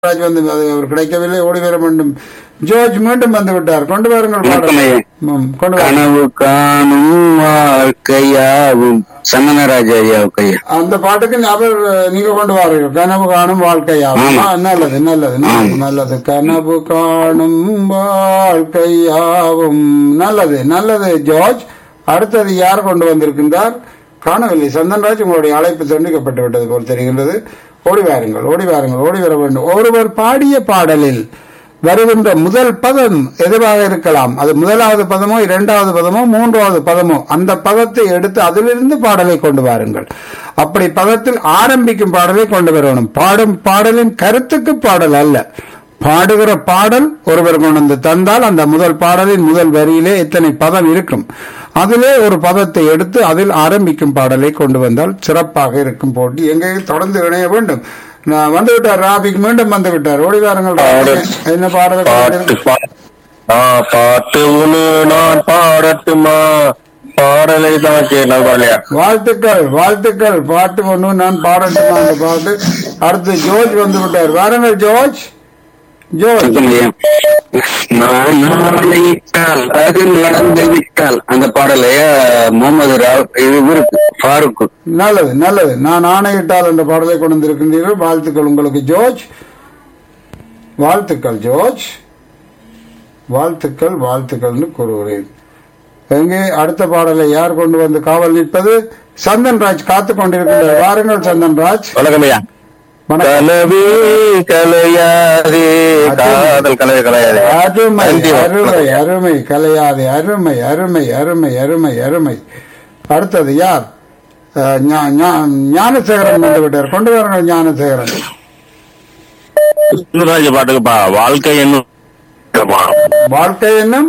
ராஜ் வந்து அது அவர் கிடைக்கவில்லை ஓடி வர வேண்டும் ஜோர்ஜ் மீண்டும் வந்து விட்டார் கொண்டு வாருங்கள் பாடல் வணக்கம் ஐயா. ம், கொண்டு வாருங்கள் கனவு காணும் வாழ்க்கையாவும் சந்தனராஜ ஐயாவுக்கு ஐயா அந்த பாட்டுக்கு அவர் நீங்க கொண்டு வாருங்கள் கனவு காணும் வாழ்க்கையாகும் ஆமா. ஆ, நல்லது நல்லது நல்லது, நல்லது கனவு காணும் வாழ்க்கையாவும் நல்லது நல்லது ஜார்ஜ் அடுத்தது யார் கொண்டு வந்திருக்கின்றார் காணவில்லை சந்தன்ராஜ் உங்களுடைய அழைப்பு துண்டிக்கப்பட்டு விட்டது போல் தெரிகின்றது ஓடி வாருங்கள் ஓடி வாருங்கள் ஓடி வர வேண்டும் ஒருவர் பாடிய பாடலில் வருகின்ற முதல் பதம் எதுவாக இருக்கலாம் அது முதலாவது பதமோ இரண்டாவது பதமோ மூன்றாவது பதமோ அந்த பதத்தை எடுத்து அதிலிருந்து பாடலை கொண்டு வாருங்கள் அப்படி பதத்தில் ஆரம்பிக்கும் பாடலை கொண்டு வரணும் பாடும் பாடலின் கருத்துக்கு பாடல் அல்ல பாடுகிற பாடல் ஒருவர் கொண்டு வந்து தந்தால் அந்த முதல் பாடலின் முதல் வரியிலே எத்தனை பதம் இருக்கும் அதிலே ஒரு பதத்தை எடுத்து அதில் ஆரம்பிக்கும் பாடலை கொண்டு வந்தால் சிறப்பாக இருக்கும் போட்டி எங்கேயும் தொடர்ந்து இணைய வேண்டும் நான் வந்து விட்டார் ராபிக் மீண்டும் வந்து விட்டார் ஓடி வாருங்கள் ராபிக். என்ன பாடல் பாட்டு பா- ஆ, பாட்டு ஒண்ணு நான் பாடட்டுமா பாடலை தான் கேட்டால் பாடலையா வாழ்த்துக்கள் வாழ்த்துக்கள் பாட்டு ஒண்ணு நான் பாடட்டுமா அந்த பாட்டு அடுத்து ஜோர்ஜ் வந்து விட்டார் வாருங்கள் ஜோர்ஜ் ஜோர்ஜ் வணக்கம் ஐயா. நான் நாளையிட்டால் அது நடந்து விட்டால் அந்த பாடலையா முகமது ராவ் இது இவருக்கு ஃபாரூக் நல்லது நல்லது நான் ஆணையிட்டால் என்ற பாடலை கொண்டு வந்திருக்கின்றீர்கள் வாழ்த்துக்கள் உங்களுக்கு ஜோர்ஜ் வாழ்த்துக்கள் ஜோர்ஜ் வாழ்த்துக்கள் வாழ்த்துக்கள்னு கூறுகிறேன் எங்கே அடுத்த பாடலை யார் கொண்டு வந்து காவல் நிற்பது சந்தன்ராஜ் காத்து கொண்டிருக்கின்றார் வாருங்கள் சந்தன்ராஜ் வணக்கம் ஐயா வணக்கம் கனவே கலையாதே காதல் கலைய கலையாதே அருமை நன்றி, அருமை அருமை கலையாதே அருமை அருமை அருமை அருமை அருமை அடுத்தது யார் அஹ், ஞா- ஞா- ஞானசேகரன் வந்து விட்டார் கொண்டு வாருங்கள் ஞானசேகரன் கிருஷ்ணராஜ பாட்டுக்குப்பா வாழ்க்கை என்னும் வாழ்க்கை என்னும்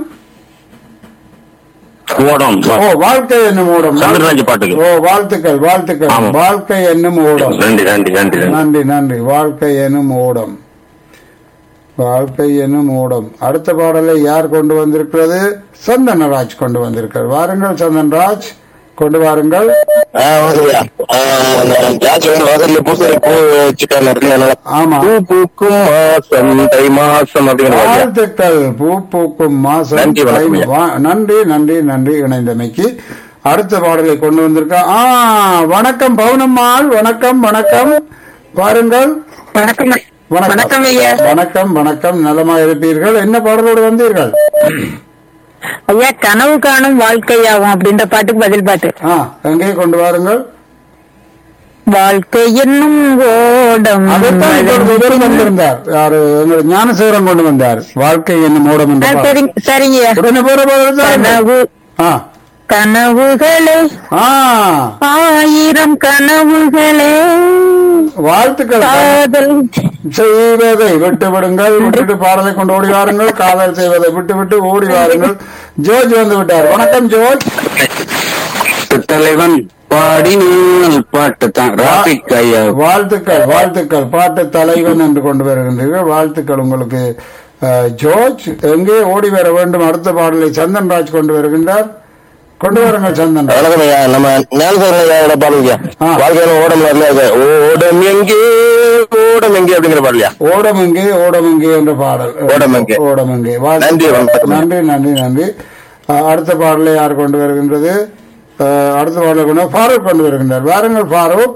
ஓடம் ஓ வாழ்க்கை என்னும் ஓடம் சந்திரராஜ பாட்டுக்கு ஓ வாழ்த்துக்கள் வாழ்த்துக்கள் ஆமா. வாழ்க்கை என்னும் ஓடம் நன்றி நன்றி நன்றி நன்றி நன்றி நன்றி வாழ்க்கை எனும் ஓடம் வாழ்க்கை எனும் ஓடம் அடுத்த பாடலை யார் கொண்டு வந்திருக்கிறது சந்தனராஜ் கொண்டு வந்திருக்கிறார் வாருங்கள் சந்தன்ராஜ் கொண்டு வாருங்கள் ஆ, வணக்கம் ஐயா. ஆ, நான் ஜார்ஜ் வந்து வாசல்ல பூசை பூ வச்சுட்டாங்க அதனால ஆமா பூ பூக்கும் மாசம் தை மாசம் அப்படிங்கிற மாதிரி. வாழ்த்துக்கள் பூ பூக்கும் மாசம் நன்றி, வணக்கம் ஐயா. வா- நன்றி நன்றி நன்றி இணைந்தமைக்கு அடுத்த பாடலை கொண்டு வந்திருக்கா ஆ வணக்கம் பவுனம்மாள் வணக்கம் வணக்கம் பாருங்கள் வணக்கம் வணக்கம் ஐயா வணக்கம் வணக்கம் நலமா இருப்பீர்கள் என்ன பாடலோடு வந்தீர்கள் ஐயா கனவு காணும் வாழ்க்கையாகும் அப்படின்ற பாட்டுக்கு பதில் பாட்டு ஆ எங்கே கொண்டு வாருங்கள் வாழ்க்கை என்னும் ஓடம் அதைத்தான் இப்பொழுது இவர் வந்திருந்தார் யாரு எங்கள் ஞானசேகரன் கொண்டு வந்தார் வாழ்க்கை என்னும் ஓடம் என்ற ஆ, பாடல். சரிங்க சரிங்க ஐயா உடனே போற பாடல் தான். கனவு ஆ கனவுகளே ஆ ஆயிரம் கனவுகளே வாழ்த்துக்கள் காதல் செய்வதை விட்டு விடுங்கள் விட்டுட்டு பாடலை கொண்டு ஓடி வாருங்கள் காதல் செய்வதை விட்டு விட்டு ஓடி வாருங்கள் ஜோர்ஜ் வந்து விட்டார் வணக்கம் ஜோர்ஜ் தலைவன் பாடினால் பாட்டு தான் ராபிக் ஐயா வாழ்த்துக்கள் வாழ்த்துக்கள் பாட்டு தலைவன் என்று கொண்டு வருகின்றீர்கள் வாழ்த்துக்கள் உங்களுக்கு அஹ், ஜோர்ஜ் எங்கே ஓடி வர வேண்டும் அடுத்த பாடலை சந்தன்ராஜ் கொண்டு வருகின்றார் கொண்டு வாருங்கள் சந்தன்ராஜ் வணக்கம் ஐயா நம்ம ஞானசேகர பாடுங்க ஆ. வாழ்க்கையில ஓடம் வரல ஓடம் எங்கே ஓடம் எங்கே அப்படிங்கிற பாடலையா ஓடம் எங்கே ஓடம் எங்கே என்ற பாடல் ஓடம் எங்கே. ஓடம் எங்கே நன்றி, வாழ்த்துக்கள். வணக்கம். நன்றி நன்றி நன்றி அஹ், அடுத்த பாடலை யார் கொண்டு வருகின்றது அஹ், அடுத்த பாடலை கொண்டு ஃபாரூக் கொண்டு வருகின்றார் வாருங்கள் ஃபாரூக்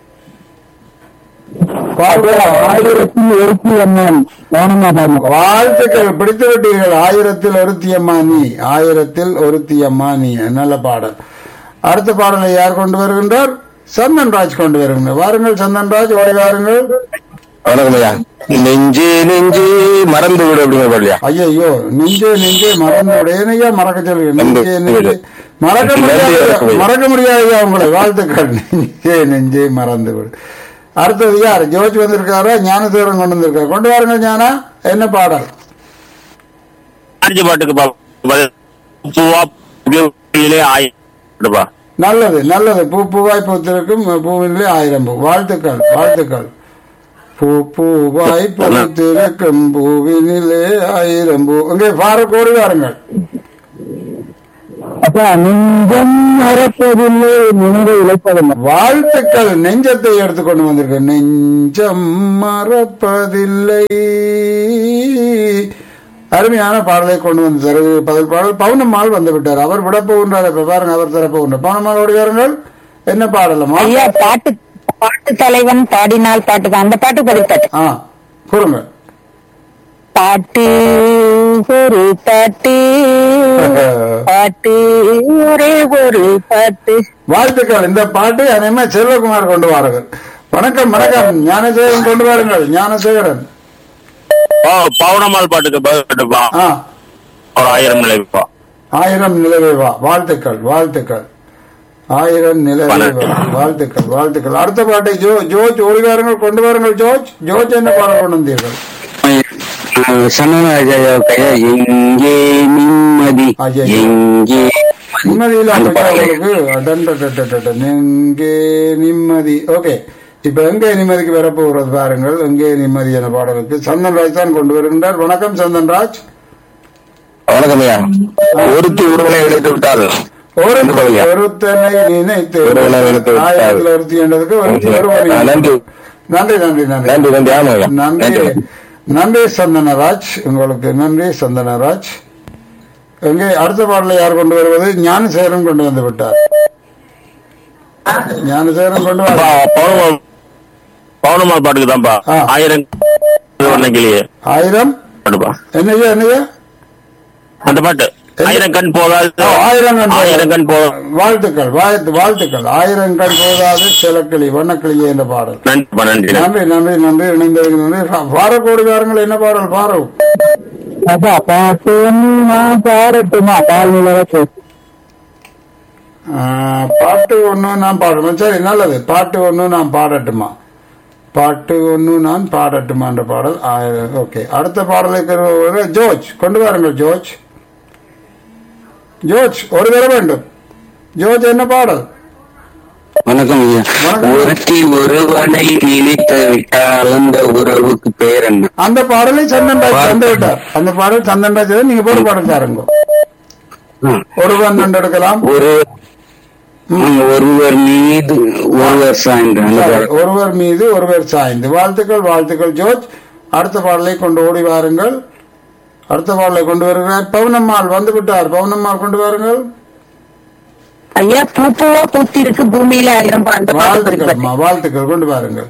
வாழ்த்துக்கள் பிடித்து விட்டீர்கள் ஆயிரத்தில் ஒருத்தி அம்மா நீ ஆயிரத்தில் ஒருத்தி அம்மா நீ நல்ல பாடல் அடுத்த பாடலை யார் கொண்டு வருகின்றார் சந்தன்ராஜ் கொண்டு வருகின்றார் வாருங்கள் சந்தன்ராஜ் ஓடி வாருங்கள் வணக்கம் ஐயா நெஞ்சு நெஞ்சு மறந்து விடு அப்படிங்கிற பாடலையா ஐயோ நெஞ்சே நெஞ்சே மறந்து உடையனையா மறக்க சொல்லுங்க நெஞ்சே நெஞ்சே மறக்க முடியாது மறக்க முடியாது உங்களை வாழ்த்துக்கள் நெஞ்சே நெஞ்சே மறந்து விடு அடுத்தது யார் ஜோஜ் வந்திருக்காரா ஞானதேவரன் கொண்டு வந்திருக்காரு கொண்டு வாருங்க ஞானா என்ன பாடல் ஆர்ஜி பாட்டுக்கு பா பதில். பூவா பூவிலே ஆயிடுப்பா நல்லது நல்லது பூ பூவாய் பூத்திருக்கும் பூவினிலே ஆயிரம் பூ வாழ்த்துக்கள் வாழ்த்துக்கள் பூ பூவாய் பூத்திருக்கும் பூவினிலே ஆயிரம் பூ இங்கே ஃபாரூக் ஓடி வாருங்கள் அப்பா நெஞ்சம் மறப்பதில்லை நினைவு இழைப்பதில்லை வாழ்த்துக்கள் நெஞ்சத்தை எடுத்துக்கொண்டு வந்திருக்க நெஞ்சம் மறப்பதில்லை அருமையான பாடலை கொண்டு வந்து தருது பதில் பாடல் பவுனம்மாள் வந்து விட்டார் அவர் விட போகின்றார் இப்ப பாருங்க அவர் தர போகின்றார் பவுனம்மாள் ஓடிவாருங்கள் என்ன பாடலமா ஐயா பாட்டு பாட்டு தலைவன் பாடினால் பாட்டு அந்த பாட்டு படிப்பாட்டு ஆ கூறுங்க பாட்டு ஒரு பாட்டு பாட்டு ஒரே ஒரு பாட்டு வாழ்த்துக்கள் இந்த பாட்டு அனைமே செல்வகுமார் கொண்டு வாருங்கள் வணக்கம் வணக்கம் ஞானசேகரன் கொண்டு வாருங்கள் ஞானசேகரன் ஓ பவுனம்மாள் பாட்டுக்கு பதில்பா ஆ ஒரு ஆயிரம் நிலைப்பா ஆயிரம் நிலவே வா வாழ்த்துக்கள் வாழ்த்துக்கள் ஆயிரம் நிலவே வா வாழ்த்துக்கள் வாழ்த்துக்கள் அடுத்த பாட்டை ஜோ ஜோர்ஜ் ஓடி வாருங்கள் கொண்டு வாருங்கள் ஜோர்ஜ் ஜோர்ஜ் என்ன பாடம் கொண்டு வந்தீர்கள் சன்னராஜா கையா எங்கே நிம்மதி ஐயா. எங்கே நிம்மதியில் அந்த பாடலை உங்களுக்கு எங்கே நிம்மதி ஓகே இப்ப எங்கே நிம்மதிக்கு வரப்போகிறது பாருங்கள் எங்கே நிம்மதி என பாடலுக்கு சந்தன்ராஜ் தான் கொண்டு வருகின்றார் வணக்கம் சந்தன்ராஜ் வணக்கம் ஐயா ஒருத்தி ஒருவனை இழைத்து விட்டால் ஒரு என்ன பாடலையா? ஒருத்தனை நினைத்து ஒருவனை நினைத்து விட்டார். ஆயிரத்தில் ஒருத்தி என்றதுக்கு ஒருத்தி ஒருவனை ஆ, நன்றி நன்றி நன்றி நன்றி நன்றி நன்றி ஆமா ஐயா நன்றி நன்றி நன்றி சந்தனராஜ் உங்களுக்கு நன்றி சந்தனராஜ் எங்கே அடுத்த பாடலை யார் கொண்டு வருவது ஞானசேகரன் கொண்டு வந்து விட்டார் ஞானசேகரன் கொண்டு வர அப்பா, பவுனம்மாள் பவுனம்மாள் பாட்டுக்கு தான்ப்பா ஆ. ஆயிரம் ஒன்னைக்கிலேயே ஆயிரம் பாட்டுப்பா என்னையா என்னையா அந்த பாட்டு ஆயிரம் கண் போதாது ஓ, ஆயிரம் கண் போதாது. ஆயிரம் கண் போதாது வாழ்த்துக்கள் வாழ்த்து வாழ்த்துக்கள் ஆயிரம் கண் போதாது சிலக்கிளி வண்ணக்கிளி என்ற பாடல் நன்றிப்பா நன்றி நன்றி நன்றி நன்றி நன்றி இணைந்ததுக்கு நன்றி பாரக்கோடி வாருங்கள் என்ன பாடல் பாரு அப்பா பாட்டு ஒண்ணு நான் பாடட்டுமா பால் நிலவச்சு பாட்டு ஒண்ணு நான் பாடணும் சரி நல்லது பாட்டு ஒண்ணு நான் பாடட்டுமா பாட்டு ஒண்ணு நான் பாடட்டுமா என்ற பாடல் ஓகே அடுத்த பாடலை பெறுபவர் ஜோர்ஜ் கொண்டு வாருங்கள் ஜோர்ஜ் ஜோர்ஜ் ஒரு தர வேண்டும் ஜோர்ஜ் என்ன பாடல் வணக்கம் ஐயா வணக்கம். ஒருத்தி ஒருவனை நினைத்து விட்டால் அந்த உறவுக்கு பேர் என்ன அந்த பாடலை சந்தன்ராஜ் தந்து விட்டார் அந்த பாடல் சந்தன்ராஜ் தான் நீங்க போட்டு பாடல் தாருங்க ஆ. ஒருவன் எடுக்கலாம் ஒரு ம், ஒருவர் மீது ஒருவர் சாய்ந்து அந்த சரி, பாடல். ஒருவர் மீது ஒருவர் சாய்ந்து வாழ்த்துக்கள் வாழ்த்துக்கள் ஜோர்ஜ் அடுத்த பாடலை கொண்டு ஓடி வாருங்கள் அடுத்த பாடலை கொண்டு வருகிறார் பவுனம்மாள் வந்து விட்டார் பவுனம்மாள் கொண்டு வாருங்கள் ஐயா பூ பூவா பூத்தி இருக்கு பூமியில ஆயிரம் பா- அந்த பாட்டு வாழ்த்துக்கள் படிப்பாட்டு அம்மா, வாழ்த்துக்கள் கொண்டு வாருங்கள்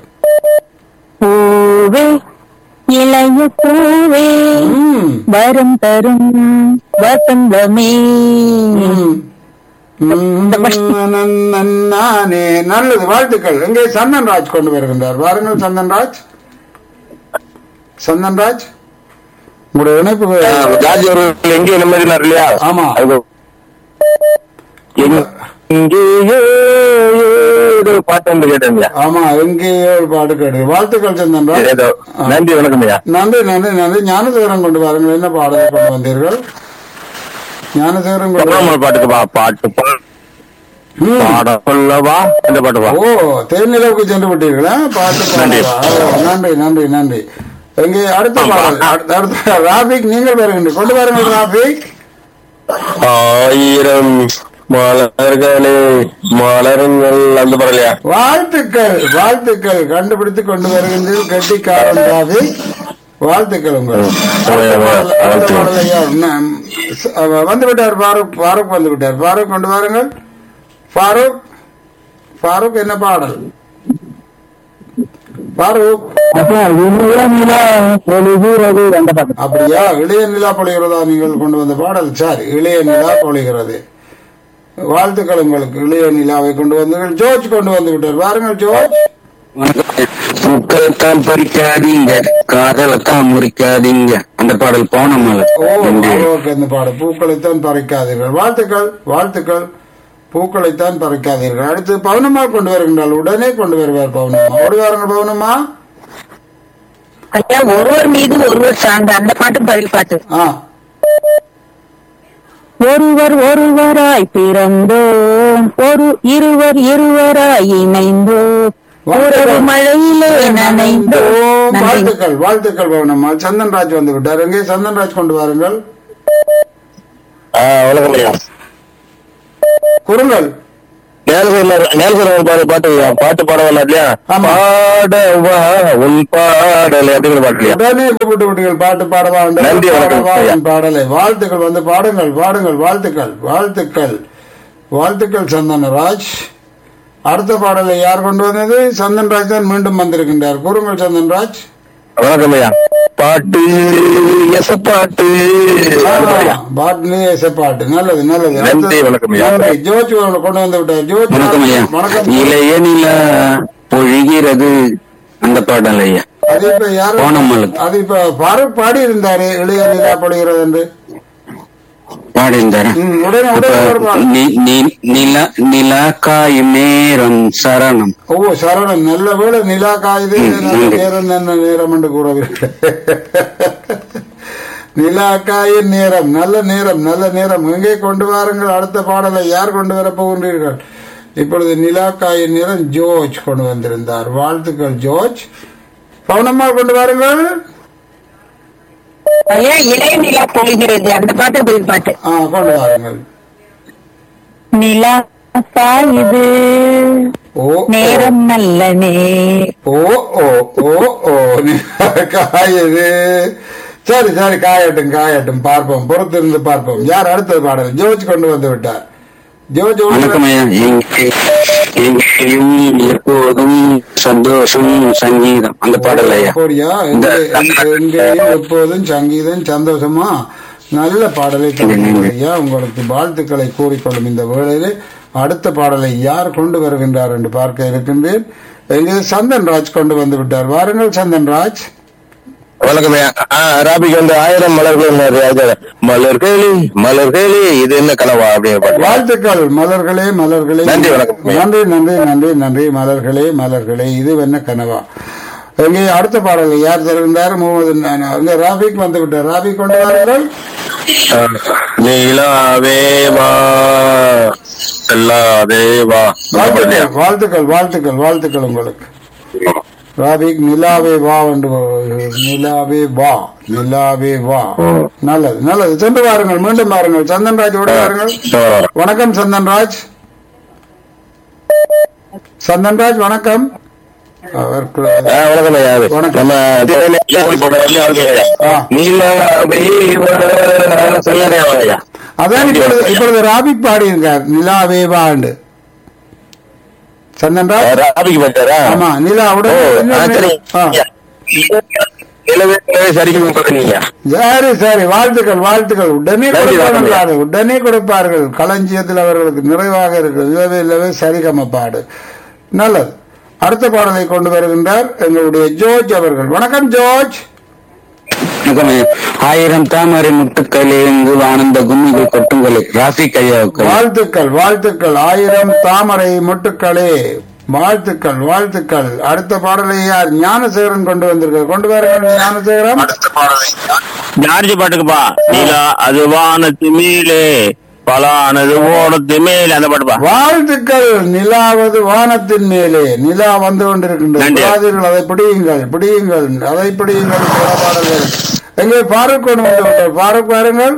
பூவே இளைய பூவே ம், வரும் தரும் வசந்தமே ம். ம், நன் நானே நல்லது வாழ்த்துக்கள் எங்கே சந்தன்ராஜ் கொண்டு வருகின்றார் வாருங்கள் சந்தன்ராஜ் சந்தன்ராஜ் உங்களுடைய இணைப்பு ஆ, ராஜ் அவர்கள் எங்கே நிம்மதினார் இல்லையா ஆமா. அது எங்க- எங்கேயோ ஏதோ பாட்டு வந்து கேட்டேன் ஆமா எங்கேயோ ஒரு பாட்டு கேடு வாழ்த்துக்கள் சந்தன்ராஜ் ஏதோ நன்றி வணக்கம் ஐயா நன்றி நன்றி நன்றி ஞானசேகரன் கொண்டு வாருங்கள் என்ன பாடலை கொண்டு வந்தீர்கள் ஞானசேகரன் கொண்டு பவுனம்மாள் பாட்டுக்கு பா பாட்டு பா- ம். பாட சொல்லவா இந்த பாட்டு பா ஓ தேனிலவுக்கு சென்று விட்டீர்களா பாட்டு நன்றி. பாடவா ஓ, நன்றி நன்றி நன்றி எங்கே அடுத்த பாடல் அடுத்த- அடுத்த ராபிக் நீங்கள் வருகின்ற கொண்டு வாருங்கள் ராபிக் ஆயிரம் மலர்களே மலருங்கள் அந்த பாடலையா வாழ்த்துக்கள் வாழ்த்துக்கள் கண்டுபிடித்து கொண்டு வருகின்றீர்கள் கெட்டிக்காரன் ராபிக் வாழ்த்துக்கள் உங்கள் அடுத்த பாடல், அடுத்த பாடல் ஐயா, ந- ச- அவ- வந்து விட்டார் ஃபாரூக் ஃபாரூக் வந்து விட்டார் ஃபாரூக் கொண்டு வாருங்கள் ஃபாரூக் ஃபாரூக் என்ன பாடல் ஃபாரூக் அப்பா இளைய நிலா பொழுகிறது அந்த பாட்டு அப்படியா இளைய நிலா பொழிகிறதா நீங்கள் கொண்டு வந்த பாடல் சார் இளைய நிலா பொழிகிறது வாழ்த்துக்கள் உங்களுக்கு இளைய நிலாவை கொண்டு வந்தீர்கள் ஜோர்ஜ் கொண்டு வந்து விட்டார் வாருங்கள் ஜோர்ஜ் பூக்களைத்தான் பறிக்காதீங்க காதலைத்தான் முறிக்காதீங்க அந்த பாடல் போனமல்ல ஓ ஓகே இந்த பாடல் பூக்களைத்தான் பறிக்காதீர்கள் வாழ்த்துக்கள் வாழ்த்துக்கள் பூக்களைத்தான் பறிக்காதீர்கள் அடுத்து பவுனம்மா கொண்டு வருகின்றால் உடனே கொண்டு வருவார் பவுனம்மா ஓடி வாருங்கள் பவுனம்மா ஐயா ஒருவர் மீது ஒருவர் சார்ந்த அந்த பாட்டு பதில் பாட்டு ஆ ஒருவர் ஒருவராய் பிறந்தோம் ஒரு இருவர் இருவராய் இணைந்தோம் ஒரு மழையிலே நனைந்தோம் நன்றி. வாழ்த்துக்கள் வாழ்த்துக்கள் பவுனம்மா சந்தன்ராஜ் வந்து விட்டார் எங்கே சந்தன்ராஜ் கொண்டு வாருங்கள் ஆ, வணக்கம் ஐயா குறுங்கள் நேல்சர் நேல்சர் ஒரு பாட்டு பாட்டு பாட்டு பாட வரல இல்லையா ஆமா. பாடவா உன் பாடலை அப்படிங்கிற பாட்டு இல்லையா உடனே கூப்பிட்டு விட்டீர்கள் பாட்டு பாடவா என்று நன்றி, வணக்கம். பாடவா என் பாடலை வாழ்த்துக்கள் வந்து பாடுங்கள் பாடுங்கள் வாழ்த்துக்கள் வாழ்த்துக்கள் வாழ்த்துக்கள் சந்தனராஜ் அடுத்த பாடலை யார் கொண்டு வந்தது சந்தன்ராஜ் தான் மீண்டும் வந்திருக்கின்றார் கூறுங்கள் சந்தன்ராஜ் வணக்கம் ஐயா பாட்டு எச பாட்டு பாட்டு பாட்டு நல்லது நல்லது நன்றி, அடுத்தது- வணக்கம் ஐயா. நன்றி. ஜோஜ் அவர்களை கொண்டு வந்து விட்டார் ஜோஜ் வணக்கம் ஐயா வணக்கம் இளைய நில பொழிகிறது அந்த பாடல் ஐயா அது இப்ப யாரு ஓணமலுக்கு. அது இப்ப பாரூக் பாடி இருந்தாரு இளைய நிலா படுகிறது என்று பாடிந்தாரு ம், உடனே உடனே ஒரு பாடல். நில நிலா காயும் நேரம் சரணம் ஓ சரவணன் நல்ல வேளை நிலா காயுது நல்ல நேரம் நல்ல நேரம் என்று கூறவில்லை நிலா காயின் நேரம் நல்ல நேரம் நல்ல நேரம் எங்கே கொண்டு வாருங்கள் அடுத்த பாடலை யார் கொண்டு வரப் போகின்றீர்கள் இப்பொழுது நிலா காயின் நேரம் ஜோர்ஜ் கொண்டு வந்திருந்தார் வாழ்த்துக்கள் ஜோர்ஜ் பவுனம்மா கொண்டு வாருங்கள் ஐயா இளைய நிலா பொழிகிறது அந்த பாட்டு பதில் பாட்டு ஆ கொண்டு வாருங்கள் நிலா சாயுது ஓ ஓ. நேரம் நல்ல நே ஓ ஓ ஓ ஓ காயுது சரி சரி காயட்டும் காயட்டும் பார்ப்போம் பொறுத்திருந்து பார்ப்போம் யார் அடுத்தது பாடல் ஜோர்ஜ் கொண்டு வந்து விட்டார் ஜோர்ஜ் ஒரு- வணக்கம் ஐயா எங்கே எங்கேயும் எப்போதும் சந்தோஷம் சங்கீதம் அந்த பாடல் ஐயா அப்படியா இந்த- எங்கே- எங்கே- எங்கேயும் எப்போதும் சங்கீதம் சந்தோஷமா நல்ல பாடலை தருகிறீர்கள் ஐயா உங்களுக்கு வாழ்த்துக்களை கூறிக்கொள்ளும் இந்த வேளையிலே அடுத்த பாடலை யார் கொண்டு வருகின்றார் என்று பார்க்க இருக்கின்றேன் எங்கே சந்தன் ராஜ் கொண்டு வந்து விட்டார் வாருங்கள் சந்தன் ராஜ் வணக்கம் ஐயா ஆ, ராபிக்கு வந்து ஆயிரம் மலர்கள் அது மலர்களே மலர்களே இது என்ன கனவா அப்படிங்கிற பாட்டு வாழ்த்துக்கள் மலர்களே மலர்களே நன்றி, வணக்கம். நன்றி நன்றி நன்றி நன்றி மலர்களே மலர்களே இது என்ன கனவா எங்கே அடுத்த பாடல் யார் தருகின்றார் முகமது நானா. அங்கே ராபிக் வந்து விட்டார் ராபிக் கொண்டு வாருங்கள் நீலாவே வா செல்லாதே வா வாழ்த்துக்கள் வாழ்த்துக்கள் வாழ்த்துக்கள் வாழ்த்துக்கள் உங்களுக்கு ராபிக் நிலாவே வா என்று நிலாவே வா நிலாவே வா நல்லது நல்லது சென்று வாருங்கள் மீண்டும் வாருங்கள் சந்தன்ராஜ் ஓட வாருங்கள் வணக்கம் சந்தன்ராஜ் சந்தன்ராஜ் வணக்கம் அவர் கு- ஆ, வணக்கம் ஐயா அது. வணக்கம். நம்ம தேவையான போட்ட வரையும் அவருக்கு ஐயா. ஆ. நீலாவே வா செல்லாதே வா ஐயா அதான் இப்பொழுது இப்பொழுது ராபிக் பாடியிருக்கார் நிலாவே வாண்டு சந்தன்ராஜ் ராபிக்கு போட்டாரா ஆமா நிலா ஓ உடனே ஆ, இன்னொரு- சரி ஆ. நிலவே நிலவே சரிக்கு பார்க்குறீங்க சரி சரி வாழ்த்துக்கள் வாழ்த்துக்கள் உடனே நன்றி, கொடுப்பார்கள் வணக்கம். அது, உடனே கொடுப்பார்கள் களஞ்சியத்தில் அவர்களுக்கு நிறைவாக இருக்கு இல்லவே இல்லவே சரிகம பாடு நல்லது அடுத்த பாடலை கொண்டு வருகின்றார் எங்களுடைய ஜோர்ஜ் அவர்கள் வணக்கம் ஜோர்ஜ் வணக்கம் ஐயா. ஆயிரம் தாமரை முட்டுக்களே எங்கு ஆனந்த கும்மிகள் கொட்டுங்களே ராஃபிக் ஐயாவுக்கு வாழ்த்துக்கள் வாழ்த்துக்கள் ஆயிரம் தாமரை முட்டுக்களே வாழ்த்துக்கள் வாழ்த்துக்கள் அடுத்த பாடலை யார் ஞானசேகரன் கொண்டு வந்திருக்கார் கொண்டு வாருங்கள் ஞானசேகரன் ஜார்ஜ் பாட்டுக்குப்பா நீலா அது வானத்து மேலே பலானது ஓனத்து மேலே அந்த பாட்டுப்பா வாழ்த்துக்கள் நிலாவது வானத்தின் மேலே நிலா வந்து கொண்டிருக்கின்றது நன்றி. விடாதீர்கள், அதை பிடியுங்கள் பிடியுங்கள் அதை பிடியுங்கள் பல பாடல்கள் எங்கே பாருக் கொண்டு வந்து விட்டார் பாருக் பாருங்கள்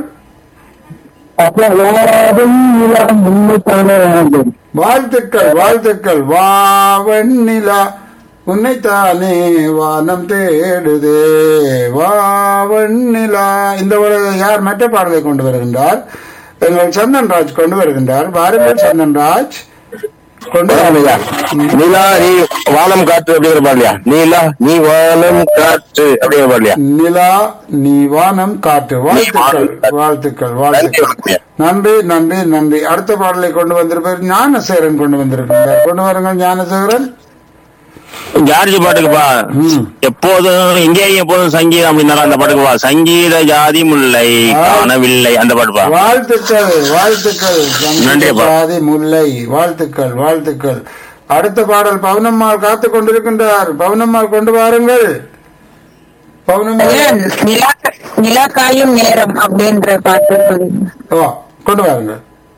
வாழ்த்துக்கள் வாழ்த்துக்கள் வாவன் நிலா உன்னைத்தானே வானம் தேடுதே வாவன் நிலா இந்த ஒரு யார் மற்ற பாடலை கொண்டு வருகின்றார் எங்கள் சந்தன்ராஜ் கொண்டு வருகின்றார் வாருங்கள் சந்தன்ராஜ் கொண்டு வாருங்கள். நீலா நீ வானம் காற்று அப்படிங்கிற பாடலையா நீலா நீ வானம் காற்று அப்படிங்கிற பாடலையா நிலா நீ வானம் காற்று வாழ்த்துக்கள் வாழ்த்துக்கள் வாழ்த்துக்கள் நன்றி நன்றி நன்றி அடுத்த பாடலை கொண்டு வந்திருப்பார் ஞானசேகரன் கொண்டு வந்திருக்கின்றார் கொண்டு வாருங்கள் ஞானசேகரன் ஜார்ஜ் பாட்டுக்குப்பா ம். எப்போதும் எங்கேயும் எப்போதும் சங்கீதம் அப்படின்னாலும் அந்த பாட்டுக்குப்பா சங்கீத ஜாதி முல்லை காணவில்லை அந்த பாட்டுப்பா வாழ்த்துக்கள் வாழ்த்துக்கள் நன்றி அப்பா. சாதி முல்லை வாழ்த்துக்கள் வாழ்த்துக்கள் அடுத்த பாடல் பவுனம்மாள் காத்து கொண்டிருக்கின்றார் பவுனம்மாள் கொண்டு வாருங்கள் ஐயா, பவுனம்மாள் நிலா நிலா காயும் நேரம் அப்படின்ற பாட்டு சொல்லுங்க. ஓ கொண்டு வாருங்கள்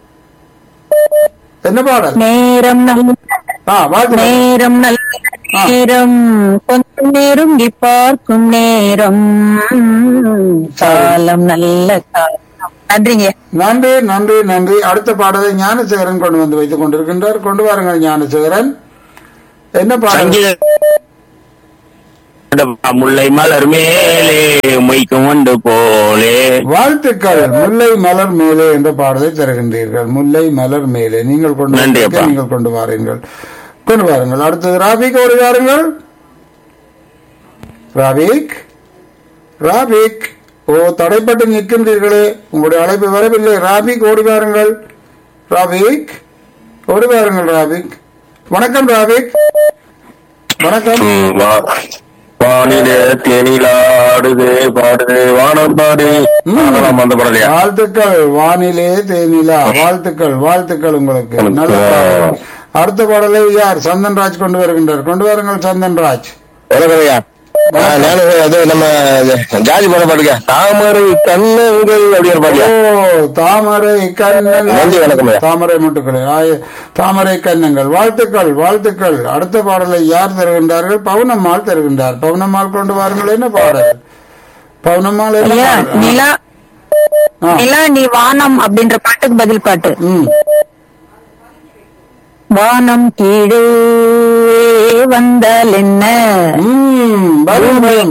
என்ன பாடல் நேரம் நல்ல ஆ வாழ்த்து நேரம் நல்ல நேரம் கொஞ்சம் நெருங்கி பார்க்கும் நேரம் காலம் நல்ல காலம் நன்றிங்க நன்றி நன்றி நன்றி அடுத்த பாடலை ஞானசேகரன் கொண்டு வந்து வைத்துக் கொண்டிருக்கின்றார் கொண்டு வாருங்கள் ஞானசேகரன் என்ன பாடல் சங்கீத முல்லை மலர் மேலே மொய்க்கும் வண்டு போலே வாழ்த்துக்கள் முல்லை மலர் மேலே என்ற பாடலை தருகின்றீர்கள் முல்லை மலர் மேலே நீங்கள் கொண்டு நன்றி வந்திருக்க அப்பா. நீங்கள் கொண்டு வாருங்கள் கொண்டு வாருங்கள் அடுத்தது ராபிக் ஒரு வாருங்கள் ராபிக் ராபிக் ஓ தடைப்பட்டு நிற்கின்றீர்களே உங்களுடைய அழைப்பு வரவில்லை ராபிக் ஓடி வாருங்கள் ராபிக் ஓடி வாருங்கள் ராபிக் வணக்கம் ராபிக் வணக்கம் ம், வா- வானிலே தேனிலாடுது பாடுது வானம் பாடு அதெல்லாம் அந்த படலையா வாழ்த்துக்கள் வானிலே தேனிலா வாழ்த்துக்கள் வாழ்த்துக்கள் உங்களுக்கு நல்ல பாடல். அடுத்த பாடலை யார் சந்தன்ராஜ் கொண்டு வருகின்றார் கொண்டு வாருங்கள் சந்தன்ராஜ் வணக்கம்யா நானும் அது நம்ம ஜாதி படம் பாடுங்க தாமரை கண்ணங்கள் அப்படின்னு ஓ பாடியா தாமரை கண்ணங்கள் நன்றி, வணக்கம் ஐயா. தாமரை முட்டுக்கள் ஆய- தாமரை கண்ணங்கள் வாழ்த்துக்கள் வாழ்த்துக்கள் அடுத்த பாடலை யார் தருகின்றார்கள் பவுனம்மாள் தருகின்றார் பவுனம்மாள் கொண்டு வாருங்கள் என்ன பாடல் பவுனம்மாள் என்ன ஐயா பாடல்? நிலா ஆ. நிலா நீ வானம் அப்படின்ற பாட்டுக்கு பதில் பாட்டு ம் வானம் கீழே வந்தால் என்ன ம் வரும் வரும்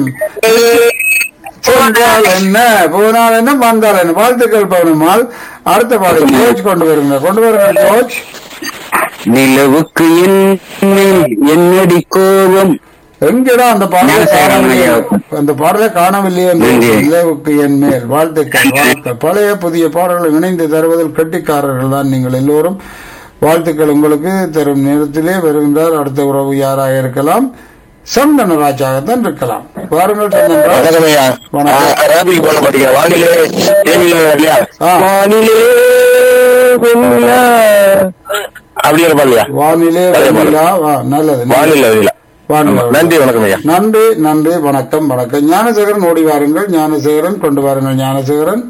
போனால் என்ன போனால் என்ன வந்தால் என்ன வாழ்த்துக்கள் பவுனம்மாள் அடுத்த பாடல் ஜோர்ஜ் கொண்டு வருங்க கொண்டு வருங்க ஜோர்ஜ் நிலவுக்கு என் மேல் என்னடி கோபம் எங்கடா அந்த பாடலை ஞானசேகரன் காணவில்லையே ஐயா. அந்த பாடலை காணவில்லையே என்று நன்றி. நிலவுக்கு என் மேல் வாழ்த்துக்கள் வாழ்த்துக்கள் பழைய புதிய பாடல்களை இணைந்து தருவதில் கெட்டிக்காரர்கள் தான் நீங்கள் எல்லோரும் வாழ்த்துக்கள் உங்களுக்கு தரும் நேரத்திலே வருகின்றார் அடுத்த உறவு யாராக இருக்கலாம் சந்தனராஜாகத்தான் இருக்கலாம் வாருங்கள் சந்தனராஜ் வணக்கம்யா வணக்கம். ராபி போன பாடிங்க வானிலே தேனிலா இல்லையா ஆ. வானிலே வெண்ணிலா அப்படின்னு பாடலையா வானிலே வெண்ணிலா வா, நல்லது வானிலை இல்ல வானிலை. நன்றி வணக்கம் ஐயா நன்றி நன்றி வணக்கம் வணக்கம் ஞானசேகரன் ஓடி வாருங்கள் ஞானசேகரன் கொண்டு வாருங்கள் ஞானசேகரன்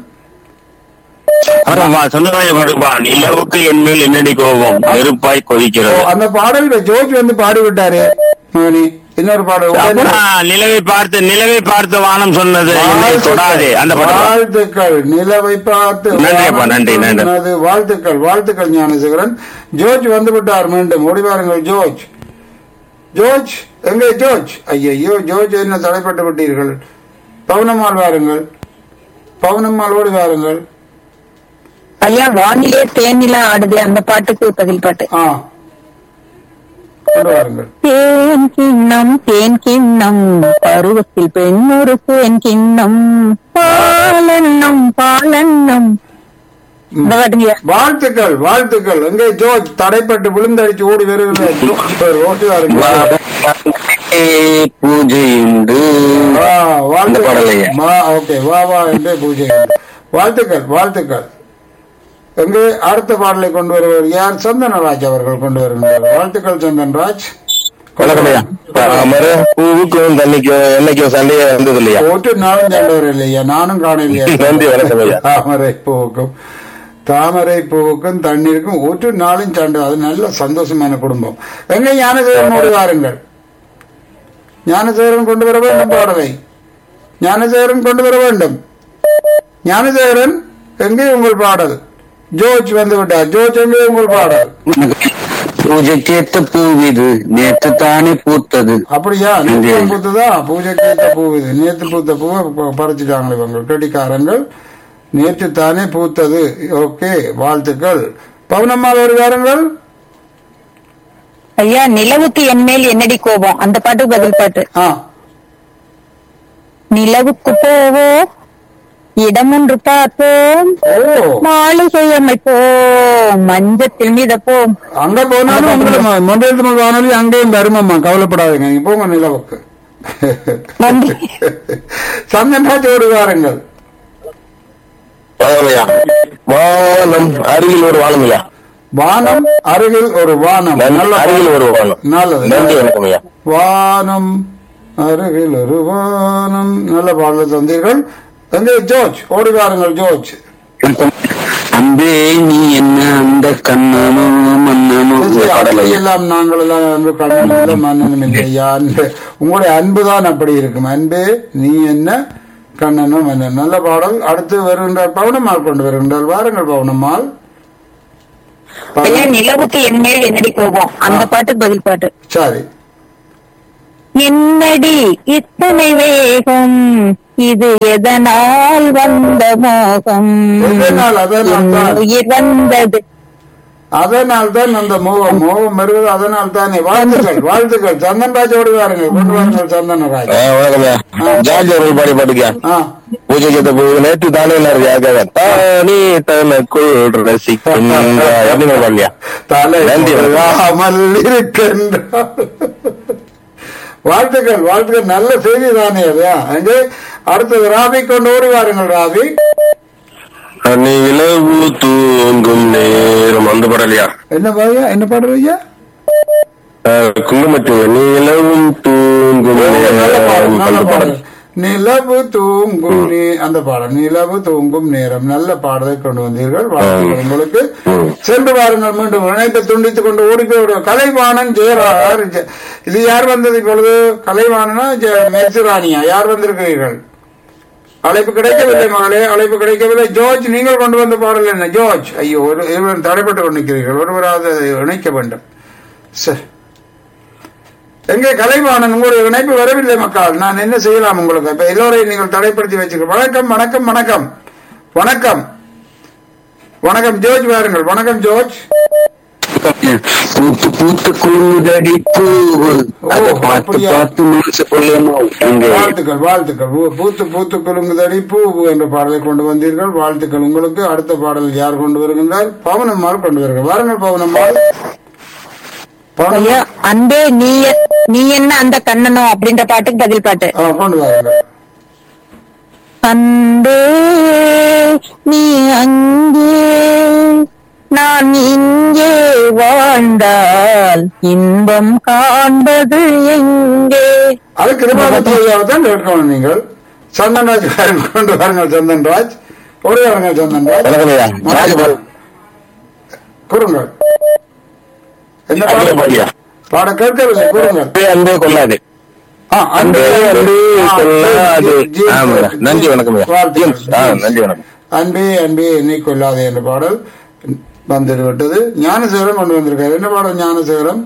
ஆமாம்மா சொன்னதாய பாடுப்பா நிலவுக்கு என் மேல் என்னடி கோபம் நெருப்பாய் ஓ, கொதிக்கிறது அந்த பாடல் ஜோஜ் வந்து பாடி விட்டாரு மோனி இன்னொரு பாடல் உடனே- அப்புறம் நிலவை பார்த்து நிலவை பார்த்து வானம் சொன்னது என்னை தொடாதே அந்த படம் வாழ்த்துக்கள் நிலவை பார்த்து நன்றி அப்பா, நன்றி, நன்றி. சொன்னது. வாழ்த்துக்கள் வாழ்த்துக்கள் ஞானசேகரன் ஜோர்ஜ் வந்து விட்டார் மீண்டும் ஓடி வாருங்கள் ஜோர்ஜ் ஜோர்ஜ் எங்கே ஜோர்ஜ் ஐயையோ ஜோர்ஜ் என்ன தடைப்பட்டு விட்டீர்கள் பவுனம்மாள் வாருங்கள் பவுனம்மாள் ஓடி வாருங்கள் ஐயா வானிலே தேனிலா ஆடுது அந்த பாட்டுக்கு பதில் பாட்டு ஆ கொண்டு வாருங்கள் தேன் கிண்ணம் தேன் கிண்ணம் பருவத்தில் பெண் ஒரு தேன் கிண்ணம் பாலன்னம் பாலன்னம் இந்த பாட்டுங்க வாழ்த்துக்கள் வாழ்த்துக்கள் எங்கே ஜோர்ஜ் தடைப்பட்டு விழுந்தடிச்சு ஓடி வருகிறார் ஜோர்ஜ், ஓடி வாருங்கள் பூஜை உண்டு வா, அந்த பாடலையா? வாழ்த்துக்கள் வா, ஓகே வா வா என்றே பூஜை வாழ்த்துக்கள் வாழ்த்துக்கள் எங்கே அடுத்த பாடலை கொண்டு வருவர் யார் சந்தனராஜ் அவர்கள் கொண்டு வருகிறார் வாழ்த்துக்கள் சந்தன்ராஜ் வணக்கம் ஐயா மறு பூவுக்கும் தண்ணிக்கும் என்னைக்கும் சண்டையே வந்தது இல்லையா ஓட்டு நானும் சண்டவர் இல்லையா நானும் காணலையா நன்றி, வணக்கம் ஐயா. தாமரை பூவுக்கும் தாமரை பூவுக்கும் தண்ணீருக்கும் ஒற்று நாளும் சண்டை அது நல்ல சந்தோஷமான குடும்பம் எங்க ஞானசேகரன் ஓடி வாருங்கள் ஞானசேகரன் கொண்டு வர வேண்டும் பாடலை ஞானசேகரன் கொண்டு வர வேண்டும் ஞானசேகரன் எங்கே உங்கள் பாடல் ஜோர்ஜ் வந்து விட்டார் ஜோர்ஜ் எங்கே உங்கள் பாடல் பூஜைக்கேத்த பூவிது நேத்து தானே பூத்தது அப்படியா நேற்று பூத்ததா பூஜைக்கு ஏத்த பூ இது நேற்று பூத்த பூவை ப- பறிச்சுட்டாங்களே இவங்க கெட்டிக்காரங்கள் நேற்று தானே பூத்தது ஓகே வாழ்த்துக்கள் பவுனம்மாள் வருவாருங்கள் ஐயா நிலவுக்கு என் மேல் என்னடி கோபம் அந்த பாட்டுக்கு பதில் பாட்டு ஆ நிலவுக்கு போவோம் இடமொன்று பார்ப்போம் ஓ மாளிகை அமைப்போம் மஞ்சத்தில் மிதப்போம் அங்க போனாலும் உங்களை மொபைல் தமிழ் வானொலி அங்கேயும் வருமம்மா கவலைப்படாதீங்க நீங்க போங்க நிலவுக்கு நன்றி சந்தன்ராஜ் வருவாருங்கள் வணக்கம் ஐயா வானம் அருகில் ஒரு வானம் ஐயா வானம் அருகில் ஒரு வானம் நல்ல அருகில் ஒரு வானம் நல்லது நன்றி வணக்கம் ஐயா வானம் அருகில் ஒரு வானம் நல்ல பாடலை தந்தீர்கள் எங்கே ஜோர்ஜ் ஓடி வாருங்கள் ஜோர்ஜ் அன்பே நீ என்ன அந்த கண்ணனோ மன்னனோ இந்த பாடல் ஐயா. எல்லாம் நாங்கள் எல்லாம் அன்பு கண்ணனும் மன்னனும் இல்லையா அன்பு உங்களுடைய அன்புதான் அப்படி இருக்கும் அன்பே நீ என்ன கண்ணனும் மன்னன் நல்ல பாடல் அடுத்து வருகின்றார் பவுனம்மாள் கொண்டு வருகின்றார் வாருங்கள் பவுனம்மாள் ஐயா நிலவுக்கு என்மேல் என்னடி கோபம் அந்த பாட்டுக்கு பதில் பாட்டு சரி என்னடி இத்தனை வேகம் இது எதனால் வந்த மோகம் எதனால், அதனால் தான். என் உயிர் வந்தது அதனால் தான் அந்த மோகம் மோகம் வருவது அதனால் தானே வாழ்த்துக்கள் வாழ்த்துக்கள் சந்தன்ராஜ் ஓடி வாருங்கள் கொண்டு வாருங்கள் சந்தனராஜ் ஆ, வணக்கம்யா ஜார்ஜ் அவர்கள் பாடி பாட்டுக்கியா ஆ பூஜை கேட்ட போது நேற்று தானே எல்லாரும் கேட்காத தானே தனக்குள் ரசிக்கின்றாய் அப்படிங்கிற பாடலையா தலை நன்றி. கொள்ளாமல் இருக்கின்றார் வாழ்த்துக்கள் வாழ்த்துக்கள் நல்ல செய்தி தானே அது அங்கே அடுத்தது ராபி கொண்டு ஓடி வாருங்கள் ராபி நிலவு தூங்கும் நேரம் அந்த பாடலையா என்ன பாருங்க என்ன பாடுறீங்க குங்குமத்து நிலவும் தூங்கும் நல்ல பாடல் நேரம் நல்ல அந்த பாடல் பாடல் நிலவு தூங்கும் நீ- அந்த பாடல் நிலவு தூங்கும் நேரம் நல்ல பாடலை கொண்டு வந்தீர்கள் வாழ்த்துக்கள் உங்களுக்கு சென்று வாருங்கள் மீண்டும் இணைப்பை துண்டித்துக் கொண்டு ஓடி போய் விடுவோம். கலைவாணன் ஜெயரார் ஜெ- இது யார் வந்தது இப்பொழுது கலைவாணனா ஜெ- மெர்சிராணியா யார் வந்திருக்கிறீர்கள் அழைப்பு கிடைக்கவில்லை மகளே அழைப்பு கிடைக்கவில்லை ஜோர்ஜ் நீங்கள் கொண்டு வந்த பாடல் என்ன ஜோர்ஜ் ஐயோ ஒரு இருவர் தடைப்பட்டு கொண்டிருக்கிறீர்கள் ஒருவராவது அதை இணைக்க வேண்டும் சரி எங்கே கலைவாணன் உங்களுடைய இணைப்பு வரவில்லை மக்கள் நான் என்ன செய்யலாம் உங்களுக்கு இப்ப எல்லோரையும் நீங்கள் தடைப்படுத்தி வச்சுக்க வணக்கம் வணக்கம் வணக்கம் வணக்கம் வணக்கம் ஜோர்ஜ் வாருங்கள் வணக்கம் ஜோர்ஜ் பூத்து பூத்து குழுதடி பூவு அதை ஓ, பார்த்து அப்படியா? பார்த்து மனசு கொள்ளையமா அங்கே வாழ்த்துக்கள் வாழ்த்துக்கள் பூ- பூத்து பூத்து குலுங்குதடி பூ பூ என்ற பாடலை கொண்டு வந்தீர்கள் வாழ்த்துக்கள் உங்களுக்கு அடுத்த பாடல் யார் கொண்டு வருகின்றார் பவனம்மாள் கொண்டு வருகிறார் வாருங்கள் பவனம்மாள் பவனம்மாள் ஐயா அன்பே நீ எ- நீ என்ன அந்த கண்ணனோ அப்படின்ற பாட்டுக்கு பதில் பாட்டு ஆ, கொண்டு வாருங்கள் அன்பே நீ அங்கே நான் இங்கே வாழ்ந்தால் இன்பம் காண்பது எங்கே அது கிருபாபதி ஐயாவை தான் கேட்கணும் நீங்கள் சந்தன்ராஜ் வாருங்கள், கொண்டு வாருங்கள் சந்தன்ராஜ் ஒரு வாருங்கள் சந்தன்ராஜ் வணக்கம்யா ராஜபால் கூறுங்கள் என்ன அப்படியே பாடல் பாடியா பாட கேட்கவில்லை கூறுங்கள் அன்பே அன்பே கொள்ளாது ஆ, அன்பே அன்பே ஆ, கொள்ளாது ஜி- ஆமா ஜி- நன்றி வணக்கம்யா வாழ்த்துக்கள். ஜேம்ஸ், ஆ நன்றி வணக்கம் அன்பே அன்பே என்னை கொள்ளாதே என்ற பாடல் வந்துட்டு விட்டது ஞானசேகரன் கொண்டு வந்திருக்காரு என்ன பாடல் ஞானசேகரன்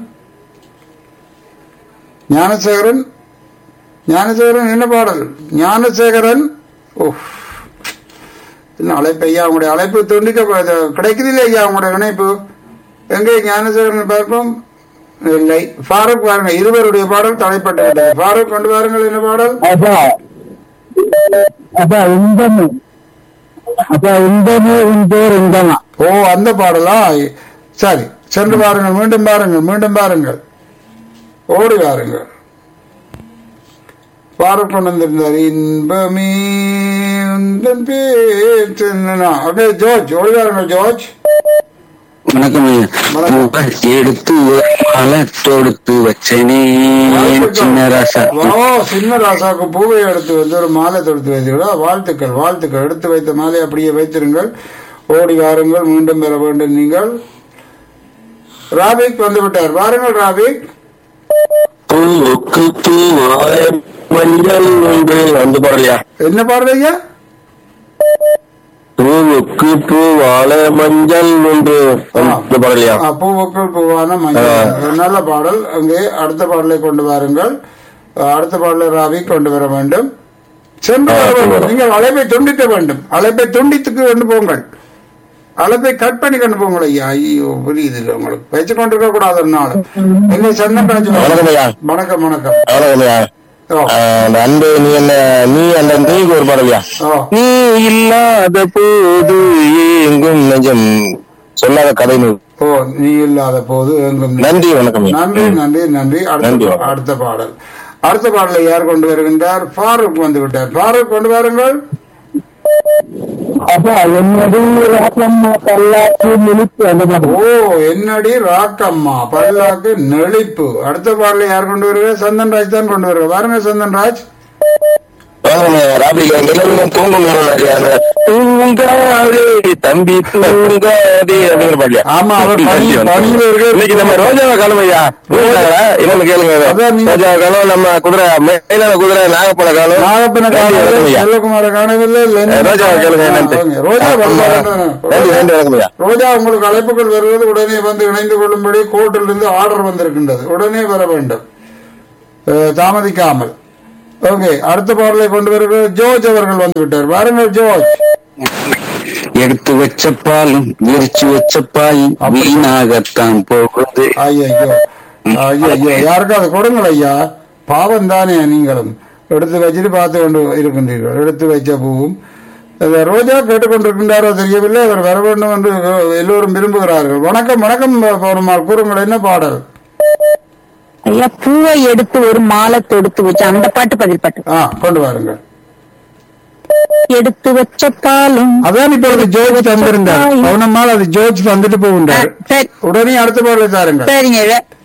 ஞானசேகரன் ஞானசேகரன் என்ன பாடல் ஞானசேகரன் ஓ என்ன அழைப்பு ஐயா உங்களுடைய அழைப்பு துண்டிக்க கிடைக்குது இல்லை ஐயா உங்களுடைய இணைப்பு எங்கே ஞானசேகரன் பார்ப்போம் இல்லை ஃபாரூக் பாருங்க இருவருடைய பாடல் தலைப்பட்டு விட்டது ஃபாரூக் கொண்டு வாருங்கள் என்ன பாடல் அப்பா அப்பா இன்பமே அப்பா இன்பமே உன் பேர் இன்பமா ஓ அந்த பாடலா சரி சென்று பாருங்கள் மீண்டும் பாருங்கள் மீண்டும் பாருங்கள் ஓடி வாருங்கள் பாரு கொண்டு வந்திருந்தார் இன்பமே உந்தன் பேர் சின்னனா. அப்படியே ஜோர்ஜ் ஓடி வாருங்கள் ஜோர்ஜ் வணக்கம் ஐயா வணக்கம். பூவை எடுத்து ஒரு மாலை தொடுத்து வச்சனே சின்ன ராசா ஓ சின்ன ராசாவுக்கு பூவை எடுத்து வந்து ஒரு மாலை தொடுத்து வைத்தீர்களா வாழ்த்துக்கள் வாழ்த்துக்கள் எடுத்து வைத்த மாலை அப்படியே வைத்திருங்கள் ஓடி வாருங்கள் மீண்டும் பெற வேண்டும் நீங்கள் ராபிக் வந்து விட்டார் வாருங்கள் ராபிக் பூவுக்கு பூவாய மஞ்சள் உண்டு அந்த பாடலையா என்ன பாடுறீங்க பூவுக்கு பூவால மஞ்சள் உண்டு அந்த பாடலையா ஆ, பூவுக்குள் பூவான மஞ்சள் நல்ல பாடல் அங்கே அடுத்த பாடலை கொண்டு வாருங்கள் ஆ, அடுத்த பாடலை ராவி கொண்டு வர வேண்டும் சென்று வர வேண்டும் நீங்கள் அழைப்பை துண்டிக்க வேண்டும் அழைப்பை துண்டித்துக்கு கொண்டு போங்கள் அழைப்பை கட் பண்ணி கொண்டு போங்கள் ஐயா ஐயோ புரியுது இல்லை உங்களுக்கு வச்சு கொண்டிருக்க கூடாது ஒரு நாள் எங்க சந்தன்ராஜ் வணக்கம் ஐயா. வணக்கம் வணக்கம் அவ்வளவுதான்யா. ஓ, ஆஹ் அந்த அன்பு நீ என்ன நீ அந்த நீக்கு ஒரு பாடலையா ஓ நீ இல்லாத போது எங்கும் நெஞ்சம் சொல்லாத கதை நூல் ஓ நீ இல்லாத போது எங்கும் நீ. நன்றி வணக்கம் ஐயா. நன்றி நன்றி நன்றி நன்றி. அடுத்த அடுத்த பாடல் அடுத்த பாடலை யார் கொண்டு வருகின்றார் ஃபாரூக் வந்து விட்டார் ஃபாரூக் கொண்டு வாருங்கள் அப்பா என்னுடைய ராசம்மா பல்லாக்கு மிளிப்பு அந்த பாட்டு ஓ என்னடி ராக்கம்மா பல்லாக்கு நெளிப்பு அடுத்த பாடலை யார் கொண்டு வருகிறார் சந்தன்ராஜ் தான் கொண்டு வருகிறார் வாருங்க சந்தன்ராஜ் ராபிகா நிலவிலும் தூங்கும் நேரம் நிறைய அந்த தூங்காதே தம்பி தூங்காதே அப்படிங்கிற பாட்டியா ஆமா, அவர் பணி- பணியில இருக்க- இன்னைக்கு நம்ம ரோஜாவை காலம் ஐயா புரியுதாங்களா? இன்னொன்னு கேளுங்க அதான் நீங்க- ரோஜாவை காலம் நம்ம குதிரை மேலான குதிரை நாகப்பழ காலம் நாகப்பன நன்றி, வணக்கம் காணவில்லை ஐயா. செல்லகுமார காணவில்லை லெனின் ரோஜாவை கேளுங்க என்னன்ட்டு. ஆ, ரோஜா ஆமா. வருவாங்க. நன்றி நன்றி வணக்கம் ஐயா ரோஜா உங்களுக்கு அழைப்புகள் வருவது உடனே வந்து இணைந்து கொள்ளும்படி கோர்ட்டிலிருந்து ஆர்டர் வந்திருக்கின்றது உடனே வர வேண்டும் அஹ், தாமதிக்காமல் ஓகே அடுத்த பாடலை கொண்டு வருகிற ஜோர்ஜ் அவர்கள் வந்து விட்டார் வாருங்கள் ஜோர்ஜ் எடுத்து வச்ச பாலும் விரிச்சு வச்ச பாயும் வீணாகத்தான் போகுது ஐயோ ஐயோ ஐயோ யாருக்கும் அது கொடுங்கள் ஐயா பாவம் தானே நீங்களும் எடுத்து வச்சுட்டு பார்த்து கொண்டு இருக்கின்றீர்கள் எடுத்து வைச்ச பூவும் இந்த ரோஜா கேட்டுக்கொண்டிருக்கின்றாரோ தெரியவில்லை அவர் வர வேண்டும் என்று எல்லோரும் விரும்புகிறார்கள் வணக்கம் வணக்கம் பெருமாள் கூறுங்கள் என்ன பாடல் ஐயா பூவை எடுத்து ஒரு மாலை தொடுத்து வச்சு அந்த பாட்டு பதில் பாட்டு ஆ கொண்டு வாருங்கள் எடுத்து வச்ச பாலும் அதான் இப்ப அது ஜோர்ஜ் தந்திருந்தார் பவுனம்மாள் அது ஜோர்ஜ் தந்துட்டு ஆ, போகின்றார் சரி உடனே அடுத்த பாடலை தாருங்கள் சரிங்க